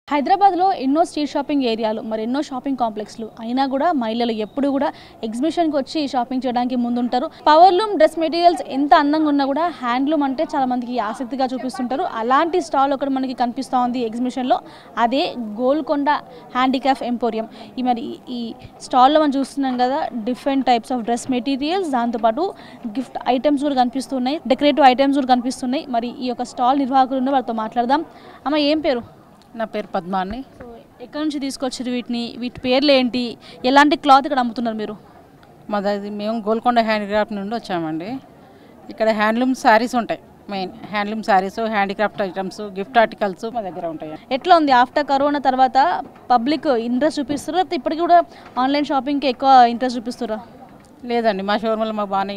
హైదరాబాద్లో ఎన్నో street shopping ఏరియాలు మరి ఎన్నో షాపింగ్ కాంప్లెక్స్లు అయినా కూడా మహిళలు ఎప్పుడు కూడా ఎగ్జిబిషన్కి వచ్చి షాపింగ్ చేయడానికి ముందుంటారు పవర్లూమ్ డ్రెస్ మెటీరియల్స్ ఎంత అందంగా ఉన్నా కూడా హ్యాండ్లూమ్ అంటే చాలా మందికి ఆసక్తిగా చూపిస్తుంటారు అలాంటి స్టాల్ ఒకటి మనకి కనిపిస్తూ ఉంది ఎగ్జిబిషన్లో అదే గోల్కొండ హ్యాండిక్రాఫ్ట్ ఎంపోరియం ఈ మరి ఈ స్టాల్లో మనం చూస్తున్నాం కదా different types of dress materials దాంతోపాటు గిఫ్ట్ ఐటమ్స్ కూడా కనిపిస్తున్నాయి డెకరేటివ్ ఐటమ్స్ కూడా కనిపిస్తున్నాయి మరి ఈ యొక్క స్టాల్ నిర్వాహకులు ఉన్న వారితో మాట్లాడదాం అమ్మ ఏం పేరు నా పేరు పద్మాని సో ఎక్కడి నుంచి తీసుకొచ్చారు వీటిని వీటి పేర్లు ఏంటి ఎలాంటి క్లాత్ ఇక్కడ అమ్ముతున్నారు మీరు మాది మేము గోల్కొండ హ్యాండిక్రాఫ్ట్ నుండి వచ్చామండి ఇక్కడ హ్యాండ్లూమ్ శారీస్ ఉంటాయి main handloom saris handicraft items gift articles మా దగ్గర ఉంటాయి ఎట్లా ఉంది ఆఫ్టర్ కరోనా తర్వాత పబ్లిక్ ఇంట్రెస్ట్ చూపిస్తారా లేకపోతే ఇప్పటికి కూడా ఆన్లైన్ షాపింగ్కి ఎక్కువ ఇంట్రెస్ట్ చూపిస్తారా లేదండి మా షోరూంలో మాకు బాగానే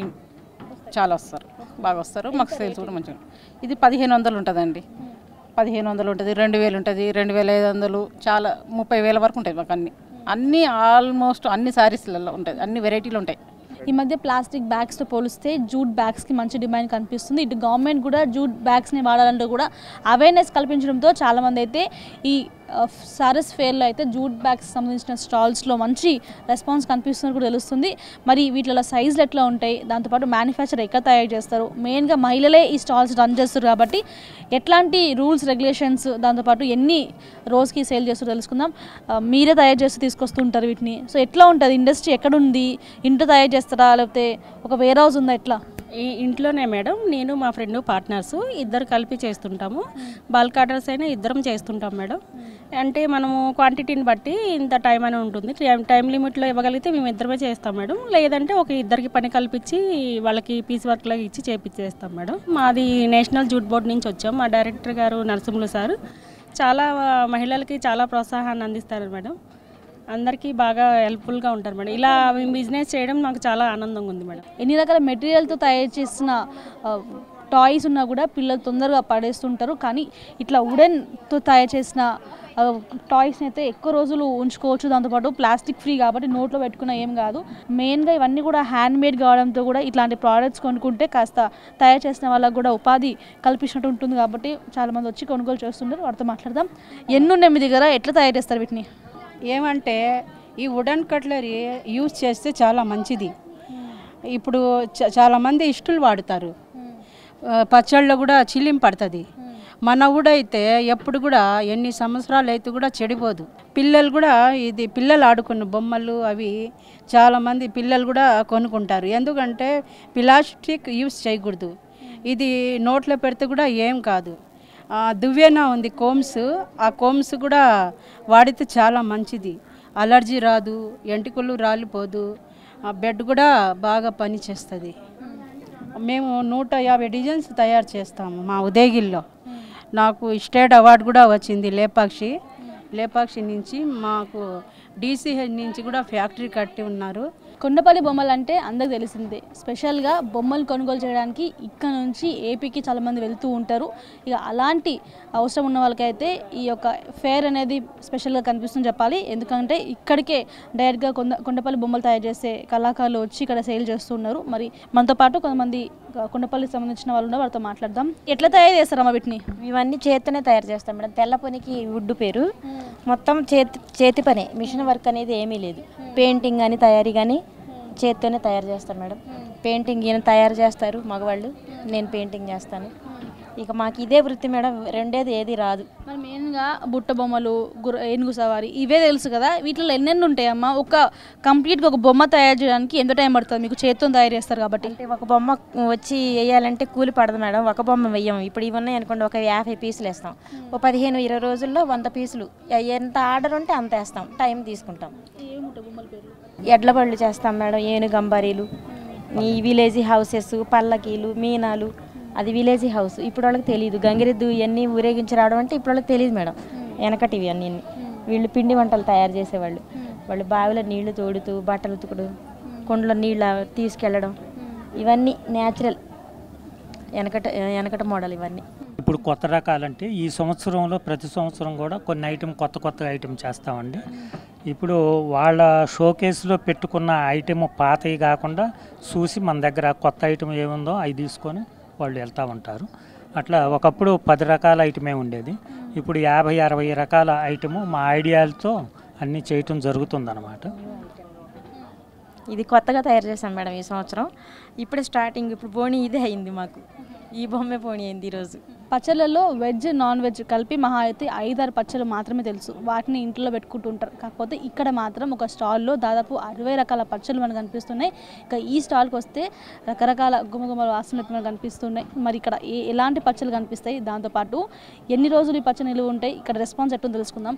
చాలా వస్తారు బాగా వస్తారు మాకు సేల్స్ కూడా మంచిగా ఇది పదిహేను వందలు ఉంటుందండి పదిహేను వందలు ఉంటుంది రెండు వేలు ఉంటుంది రెండు వేల ఐదు వందలు చాలా ముప్పై వేల వరకు ఉంటాయి మాకు అన్ని అన్నీ ఆల్మోస్ట్ అన్ని శారీస్లలో ఉంటుంది అన్ని వెరైటీలు ఉంటాయి ఈ మధ్య ప్లాస్టిక్ బ్యాగ్స్తో పోలిస్తే జూట్ బ్యాగ్స్కి మంచి డిమాండ్ కనిపిస్తుంది ఇటు గవర్నమెంట్ కూడా జూట్ బ్యాగ్స్ని వాడాలంటూ కూడా అవేర్నెస్ కల్పించడంతో చాలామంది అయితే ఈ సారస్ ఫేర్లో అయితే జూట్ బ్యాగ్స్ సంబంధించిన స్టాల్స్లో మంచి రెస్పాన్స్ కనిపిస్తుంది కూడా తెలుస్తుంది మరి వీటిలో సైజులు ఎట్లా ఉంటాయి దాంతోపాటు మ్యానుఫ్యాక్చర్ ఎక్కడ తయారు చేస్తారు మెయిన్గా మహిళలే ఈ స్టాల్స్ రన్ చేస్తారు కాబట్టి ఎట్లాంటి రూల్స్ రెగ్యులేషన్స్ దాంతోపాటు ఎన్ని రోజుకి సేల్ చేస్తారో తెలుసుకుందాం ఆ, మీరే తయారు చేస్తూ తీసుకొస్తుంటారు వీటిని సో ఎట్లా ఉంటుంది ఇండస్ట్రీ ఎక్కడుంది ఇంట్లో తయారు చేస్తారా లేకపోతే ఒక వేర్ హౌస్ ఉందా ఎట్లా ఈ ఇంట్లోనే మేడం నేను మా ఫ్రెండ్ పార్ట్నర్స్ ఇద్దరు కలిపి చేస్తుంటాము బల్క్ ఆర్డర్స్ అయినా ఇద్దరం చేస్తుంటాం మేడం అంటే మనము క్వాంటిటీని బట్టి ఇంత టైం అని ఉంటుంది టైం- టైం లిమిట్లో ఇవ్వగలిగితే మేము ఇద్దరమే చేస్తాం మేడం లేదంటే ఒక ఇద్దరికి పని కల్పించి వాళ్ళకి పీస్ వర్క్లో ఇచ్చి చేపించేస్తాం మేడం మాది నేషనల్ జూట్ బోర్డ్ నుంచి వచ్చాం మా డైరెక్టర్ గారు నరసింహులు సార్ చాలా మహిళలకి చాలా ప్రోత్సాహాన్ని అందిస్తారు మేడం అందరికీ బాగా హెల్ప్ఫుల్గా ఉంటారు మేడం ఇలా బిజినెస్ చేయడం నాకు చాలా ఆనందంగా ఉంది మేడం ఎన్ని రకాల మెటీరియల్తో తయారు చేసిన టాయ్స్ ఉన్నా కూడా పిల్లలు తొందరగా పడేస్తుంటారు కానీ ఇట్లా వుడెన్తో తయారు చేసిన టాయ్స్ని అయితే ఎక్కువ రోజులు ఉంచుకోవచ్చు దాంతోపాటు ప్లాస్టిక్ ఫ్రీ కాబట్టి నోట్లో పెట్టుకున్న ఏం కాదు మెయిన్గా ఇవన్నీ కూడా హ్యాండ్ మేడ్ కావడంతో కూడా ఇట్లాంటి ప్రోడక్ట్స్ కొనుక్కుంటే కాస్త తయారు చేసిన వాళ్ళకు కూడా ఉపాధి కల్పించినట్టు ఉంటుంది కాబట్టి చాలామంది వచ్చి కొనుగోలు చేస్తుంటారు వాటితో మాట్లాడదాం ఎన్ని ఉన్నాయి మీ దగ్గర ఎట్లా తయారు చేస్తారు వీటిని ఏమంటే ఈ వుడన్ కట్లరీ యూజ్ చేస్తే చాలా మంచిది ఇప్పుడు చ- చాలామంది ఇష్టలు వాడుతారు ఆ, పచ్చళ్ళు కూడా చిల్లిం పడుతుంది మన ఊడైతే ఎప్పుడు కూడా ఎన్ని సంవత్సరాలు అయితే కూడా చెడిపోదు పిల్లలు కూడా ఇది పిల్లలు ఆడుకున్న బొమ్మలు అవి చాలామంది పిల్లలు కూడా కొనుక్కుంటారు ఎందుకంటే ప్లాస్టిక్ యూస్ చేయకూడదు ఇది నోట్లో పెడితే కూడా ఏం కాదు ఆ, దువ్వెన ఉంది కోమ్స్ ఆ కోమ్స్ కూడా వాడితే చాలా మంచిది అలర్జీ రాదు ఎంటికలు రాలిపోదు ఆ బెడ్ కూడా బాగా పనిచేస్తుంది మేము నూట యాభై డిజైన్స్ తయారు చేస్తాము మా ఉదయగిరిలో నాకు స్టేట్ అవార్డు కూడా వచ్చింది లేపాక్షి లేపాక్షి నుంచి మాకు డీసీహెచ్ నుంచి కూడా ఫ్యాక్టరీ కట్టి ఉన్నారు కొండపల్లి బొమ్మలు అంటే అందరికి తెలిసిందే స్పెషల్గా బొమ్మలు కొనుగోలు చేయడానికి ఇక్కడ నుంచి ఏపీకి చాలామంది వెళ్తూ ఉంటారు ఇక అలాంటి అవసరం ఉన్న వాళ్ళకైతే ఈ యొక్క ఫేర్ అనేది స్పెషల్గా కనిపిస్తుంది చెప్పాలి ఎందుకంటే ఇక్కడికే డైరెక్ట్గా కొండ కొండపల్లి బొమ్మలు తయారు చేసే కళాకారులు వచ్చి ఇక్కడ సేల్ చేస్తున్నారు మరి మనతో పాటు కొంతమంది కొండపల్లికి సంబంధించిన వాళ్ళు ఉన్నారు వారితో మాట్లాడదాం ఎట్లా తయారు చేస్తారమ్మా వీటిని ఇవన్నీ చేత్తోనే తయారు చేస్తాం మేడం తెల్ల పనికి వుడ్ పేరు మొత్తం చేతి చేతి పని మిషన్ వర్క్ అనేది ఏమీ లేదు పెయింటింగ్ కానీ తయారీ కానీ చేత్తోనే తయారు చేస్తాం మేడం పెయింటింగ్ ఈయన తయారు చేస్తారు మగవాళ్ళు నేను పెయింటింగ్ చేస్తాను ఇక మాకు ఇదే వృత్తి మేడం రెండేది ఏది రాదు మరి మెయిన్గా బుట్ట బొమ్మలు గుర్ర ఏనుగు సవారి ఇవే తెలుసు కదా వీటిలో ఎన్నెన్ని ఉంటాయమ్మా ఒక కంప్లీట్గా ఒక బొమ్మ తయారు చేయడానికి ఎంత టైం పడుతుంది మీకు చేత్తో తయారు చేస్తారు కాబట్టి అంటే ఒక బొమ్మ వచ్చి వేయాలంటే కూలి పడదు మేడం ఒక బొమ్మ వెయ్యం ఇప్పుడు ఇవి ఉన్నాయి అనుకోండి ఒక యాభై పీసులు వేస్తాం ఓ పదిహేను ఇరవై రోజుల్లో వంద పీసులు ఎంత ఆర్డర్ ఉంటే అంత వేస్తాం టైం తీసుకుంటాం ఎడ్ల బళ్ళు చేస్తాం మేడం ఏనుగు అంబారీలు ఈ విలేజీ హౌసెస్ పల్లకీలు మీనాలు అది విలేజీ హౌస్ ఇప్పుడు వాళ్ళకి తెలియదు గంగిరెద్దు ఇవన్నీ ఊరేగించి రావడం అంటే ఇప్పుడు వాళ్ళకి తెలియదు మేడం వెనకటివి అన్నీ వీళ్ళు పిండి వంటలు తయారు చేసేవాళ్ళు వాళ్ళు బావిలో నీళ్లు తోడుతూ బట్టలు ఉతుకుడు కుండలో నీళ్ళు తీసుకెళ్ళడం ఇవన్నీ న్యాచురల్ వెనకట వెనకట మోడల్ ఇవన్నీ ఇప్పుడు కొత్త రకాలంటే ఈ సంవత్సరంలో ప్రతి సంవత్సరం కూడా కొన్ని ఐటెం కొత్త కొత్త ఐటెం చేస్తామండి ఇప్పుడు వాళ్ళ షోకేస్లో పెట్టుకున్న ఐటెం పాతవి కాకుండా చూసి మన దగ్గర కొత్త ఐటెం ఏముందో అవి తీసుకొని వాళ్ళు వెళ్తూ ఉంటారు అట్లా ఒకప్పుడు పది రకాల ఐటమే ఉండేది ఇప్పుడు యాభై అరవై రకాల ఐటము మా ఐడియాలతో అన్నీ చేయటం జరుగుతుందన్నమాట ఇది కొత్తగా తయారు చేశాం మేడం ఈ సంవత్సరం ఇప్పుడే స్టార్టింగ్ ఇప్పుడు బోణి ఇదే అయింది మాకు ఈ బొమ్మే బోణి అయింది ఈరోజు పచ్చళ్ళలో వెజ్ నాన్ వెజ్ కలిపి మహా అయితే ఐదారు పచ్చళ్ళు మాత్రమే తెలుసు వాటిని ఇంట్లో పెట్టుకుంటూ ఉంటారు కాకపోతే ఇక్కడ మాత్రం ఒక స్టాల్లో దాదాపు అరవై రకాల పచ్చళ్ళు మనకు కనిపిస్తున్నాయి ఇక ఈ స్టాల్కి వస్తే రకరకాల గుమగుమల వాసనలు మనకు కనిపిస్తున్నాయి మరి ఇక్కడ ఏ ఎలాంటి పచ్చళ్ళు కనిపిస్తాయి దాంతోపాటు ఎన్ని రోజులు ఈ పచ్చ నిలువ ఉంటాయి ఇక్కడ రెస్పాన్స్ ఎట్టుందో తెలుసుకుందాం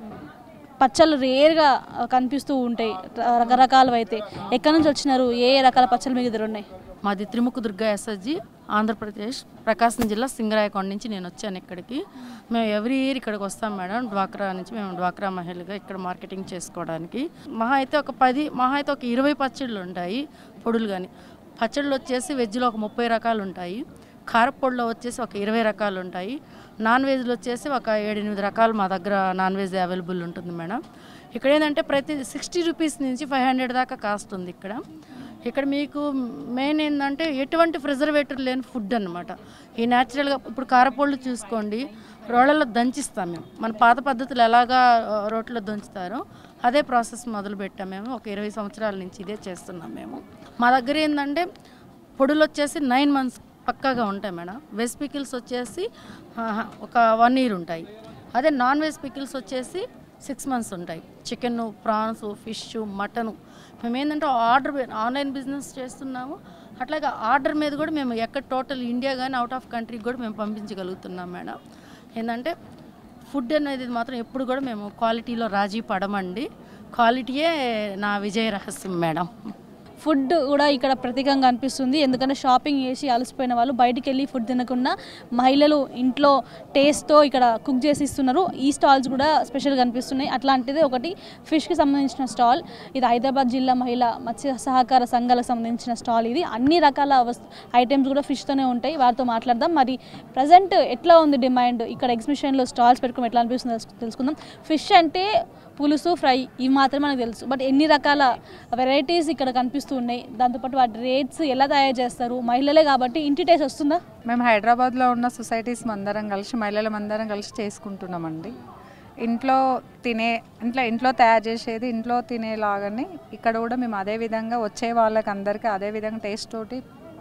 పచ్చళ్ళు రేర్గా కనిపిస్తూ ఉంటాయి ర- రకరకాలవి అయితే ఎక్కడి నుంచి వచ్చినారు ఏ ఏ రకాల పచ్చళ్ళు మీ దగ్గర ఉన్నాయి మాది త్రిముఖ దుర్గా ఎస్ఎస్జి ఆంధ్రప్రదేశ్ ప్రకాశం జిల్లా సింగరాయకొండ నుంచి నేను వచ్చాను ఇక్కడికి మేము ఎవ్రీ ఇయర్ ఇక్కడికి వస్తాం మేడం డ్వాక్రా నుంచి మేము డ్వాక్రా మహిళగా ఇక్కడ మార్కెటింగ్ చేసుకోవడానికి మహా అయితే ఒక పది మహా అయితే ఒక ఇరవై పచ్చళ్ళు ఉంటాయి పొడులు కానీ పచ్చళ్ళు వచ్చేసి వెజ్లో ఒక ముప్పై రకాలు ఉంటాయి కారపొడిలో వచ్చేసి ఒక ఇరవై రకాలు ఉంటాయి నాన్ వెజ్లో వచ్చేసి ఒక ఏడెనిమిది రకాలు మా దగ్గర నాన్ వెజ్ అవైలబుల్ ఉంటుంది మేడం ఇక్కడ ఏంటంటే ప్రతి సిక్స్టీ రూపీస్ నుంచి ఫైవ్ హండ్రెడ్ దాకా కాస్ట్ ఉంది ఇక్కడ ఇక్కడ మీకు మెయిన్ ఏంటంటే ఎటువంటి ప్రిజర్వేటర్ లేని ఫుడ్ అనమాట ఈ న్యాచురల్గా ఇప్పుడు కారపొళ్ళు చూసుకోండి రోళ్ళలో దంచిస్తాం మేము మన పాత పద్ధతులు ఎలాగా ఆ, రోట్లో దంచుతారో అదే ప్రాసెస్ మొదలు పెట్టాం మేము ఒక ఇరవై సంవత్సరాల నుంచి ఇదే చేస్తున్నాం మేము మా దగ్గర ఏంటంటే పొడులు వచ్చేసి నైన్ మంత్స్ పక్కాగా ఉంటాయి మేడం వెజ్ పికిల్స్ వచ్చేసి ఆహా, ఒక వన్ ఇయర్ ఉంటాయి అదే నాన్ వెజ్ పికిల్స్ వచ్చేసి సిక్స్ మంత్స్ ఉంటాయి చికెన్ ప్రాన్స్ ఫిష్ మటను మేము ఏంటంటే ఆర్డర్ ఆన్లైన్ బిజినెస్ చేస్తున్నాము అట్లాగే ఆర్డర్ మీద కూడా మేము ఎక్కడ టోటల్ ఇండియా కానీ అవుట్ ఆఫ్ కంట్రీకి కూడా మేము పంపించగలుగుతున్నాం మేడం ఏంటంటే ఫుడ్ అనేది మాత్రం ఎప్పుడు కూడా మేము క్వాలిటీలో రాజీ పడమండి క్వాలిటీయే నా విజయ రహస్యం మేడం ఫుడ్ కూడా ఇక్కడ ప్రత్యేకంగా అనిపిస్తుంది ఎందుకంటే షాపింగ్ చేసి అలసిపోయిన వాళ్ళు బయటికి వెళ్ళి ఫుడ్ తినకుండా మహిళలు ఇంట్లో టేస్ట్తో ఇక్కడ కుక్ చేసి ఇస్తున్నారు ఈ స్టాల్స్ కూడా స్పెషల్గా అనిపిస్తున్నాయి అట్లాంటిది ఒకటి ఫిష్కి సంబంధించిన స్టాల్ ఇది హైదరాబాద్ జిల్లా మహిళా మత్స్య సహకార సంఘాలకు సంబంధించిన స్టాల్ ఇది అన్ని రకాల వస్తు ఐటమ్స్ కూడా ఫిష్తోనే ఉంటాయి వారితో మాట్లాడదాం మరి ప్రజెంట్ ఎట్లా ఉంది డిమాండ్ ఇక్కడ ఎగ్జిబిషన్లో స్టాల్స్ పెట్టుకుని ఎట్లా అనిపిస్తుందో తెలుసు- తెలుసుకుందాం ఫిష్ అంటే పులుసు ఫ్రై ఇవి మాత్రమే మనకు తెలుసు బట్ ఎన్ని రకాల వెరైటీస్ ఇక్కడ కనిపిస్తూ ఉన్నాయి దాంతోపాటు వాటి రేట్స్ ఎలా తయారు చేస్తారు మహిళలే కాబట్టి ఇంటి టేస్ట్ వస్తుందా మేము హైదరాబాద్లో ఉన్న సొసైటీస్ అందరం కలిసి మహిళలం అందరం కలిసి చేసుకుంటున్నామండి ఇంట్లో తినే ఇంట్లో ఇంట్లో తయారు చేసేది ఇంట్లో తినేలాగానే ఇక్కడ కూడా మేము అదే విధంగా వచ్చే వాళ్ళకి అందరికీ అదే విధంగా టేస్ట్ తోటి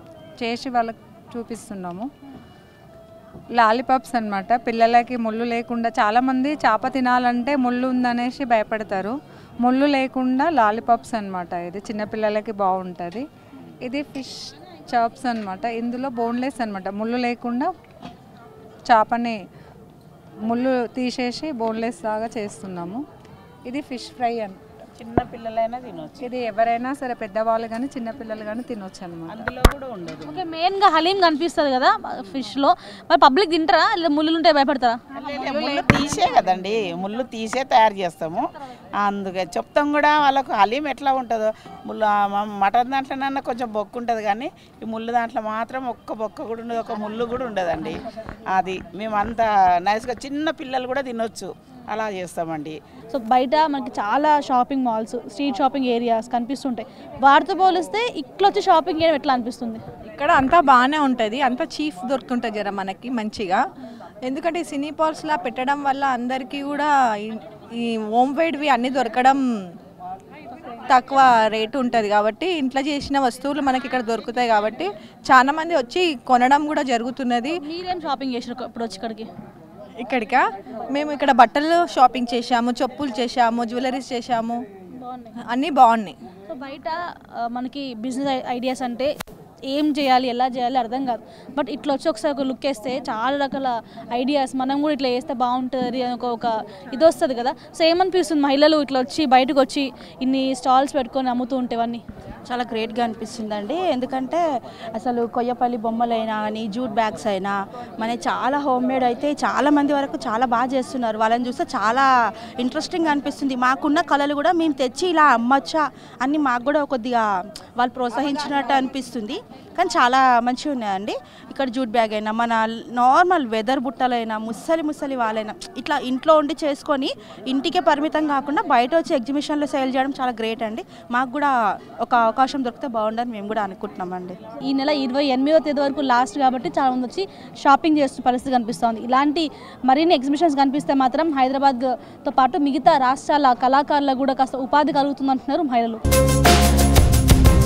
చేసి వాళ్ళకి చూపిస్తున్నాము లాలీపాప్స్ అన్నమాట పిల్లలకి ముళ్ళు లేకుండా చాలామంది చేప తినాలంటే ముళ్ళు ఉందనేసి భయపడతారు ముళ్ళు లేకుండా లాలీపాప్స్ అన్నమాట ఇది చిన్నపిల్లలకి బాగుంటుంది ఇది ఫిష్ చాప్స్ అన్నమాట ఇందులో బోన్లెస్ అన్నమాట ముళ్ళు లేకుండా చేపని ముళ్ళు తీసేసి బోన్లెస్ లాగా చేస్తున్నాము ఇది ఫిష్ ఫ్రై అన్నమాట చిన్న పిల్లలైనా తినొచ్చు ఇది ఎవరైనా సరే పెద్దవాళ్ళు కానీ చిన్నపిల్లలు కానీ తినొచ్చు అనమాట అందులో కూడా ఉండదు ఓకే మెయిన్గా హలీం కనిపిస్తుంది కదా ఫిష్లో మరి పబ్లిక్ తింటారా లేదా ముళ్ళు ఉంటే భయపడతారా లే, ముళ్ళు తీసే కదండి ముళ్ళు తీసే తయారు చేస్తాము అందుకే చెప్తాం కూడా వాళ్ళకు హలీం ఎట్లా ఉంటుందో ముళ్ళు ఆ మ- మటన్ దాంట్లోనన్నా కొంచెం బొక్కు ఉంటుంది కానీ ఈ ముళ్ళు దాంట్లో మాత్రం ఒక్క బొక్క కూడా ఉండదు ఒక ముళ్ళు కూడా ఉండదండి అది మేము అంత నైస్గా చిన్న పిల్లలు కూడా తినొచ్చు అలా చేస్తామండి సో బయట మనకి చాలా shopping malls street shopping areas కనిపిస్తుంటాయి వాటితో పోలిస్తే ఇక్కడ వచ్చి షాపింగ్ చేయడం ఎట్లా అనిపిస్తుంది ఇక్కడ అంతా బాగానే ఉంటుంది అంతా చీఫ్ దొరుకుతుంటుంది జర మనకి మంచిగా ఎందుకంటే ఈ సినీ పాల్స్లా పెట్టడం వల్ల అందరికీ కూడా ఈ- ఈ హోమ్ వైడ్వి అన్నీ దొరకడం తక్కువ రేటు ఉంటుంది కాబట్టి ఇంట్లో చేసిన వస్తువులు మనకి ఇక్కడ దొరుకుతాయి కాబట్టి చాలా మంది వచ్చి కొనడం కూడా జరుగుతున్నది మీరేం షాపింగ్ చేసారు ఇప్పుడు వచ్చి ఇక్కడికి ఇక్కడికా మేము ఇక్కడ బట్టలు షాపింగ్ చేశాము చెప్పులు చేశాము జ్యువెలరీస్ చేశాము అన్నీ బాగున్నాయి సో బయట ఆ, మనకి బిజినెస్ ఐడియాస్ అంటే ఏం చేయాలి ఎలా చేయాలి అర్థం కాదు బట్ ఇట్లా వచ్చి ఒకసారి ఒక లుక్ వేస్తే చాలా రకాల ఐడియాస్ మనం కూడా ఇట్లా చేస్తే బాగుంటుంది అని ఒక ఒక ఇది వస్తుంది కదా సో ఏమనిపిస్తుంది మహిళలు ఇట్లా వచ్చి బయటకు వచ్చి ఇన్ని స్టాల్స్ పెట్టుకొని అమ్ముతూ ఉంటేవన్నీ చాలా గ్రేట్గా అనిపిస్తుందండి ఎందుకంటే అసలు కొయ్యపల్లి బొమ్మలైనా కానీ జూట్ బ్యాగ్స్ అయినా మన చాలా హోమ్ మేడ్ అయితే చాలా మంది వరకు చాలా బాగా చేస్తున్నారు వాళ్ళని చూస్తే చాలా ఇంట్రెస్టింగ్ అనిపిస్తుంది మాకున్న కళలు కూడా మేము తెచ్చి ఇలా అమ్మచ్చా అని మాకు కూడా కొద్దిగా వాళ్ళు ప్రోత్సహించినట్టు అనిపిస్తుంది కానీ చాలా మంచిగా ఉన్నాయండి ఇక్కడ జూట్ బ్యాగ్ అయినా మన నార్మల్ వెదర్ బుట్టలైనా ముసలి ముసలి వాళ్ళైనా ఇట్లా ఇంట్లో ఉండి చేసుకొని ఇంటికే పరిమితం కాకుండా బయట వచ్చి ఎగ్జిబిషన్లో సేల్ చేయడం చాలా గ్రేట్ అండి మాకు కూడా ఒక అవకాశం దొరికితే బాగుండని మేము కూడా అనుకుంటున్నామండి ఈ నెల ఇరవై ఎనిమిదో తేదీ వరకు లాస్ట్ కాబట్టి చాలా మంది వచ్చి షాపింగ్ చేస్తున్న పరిస్థితి కనిపిస్తోంది ఇలాంటి మరిన్ని ఎగ్జిబిషన్స్ కనిపిస్తే మాత్రం హైదరాబాద్తో పాటు మిగతా రాష్ట్రాల కళాకారులకు కూడా కాస్త ఉపాధి కలుగుతుంది అంటున్నారు మహిళలు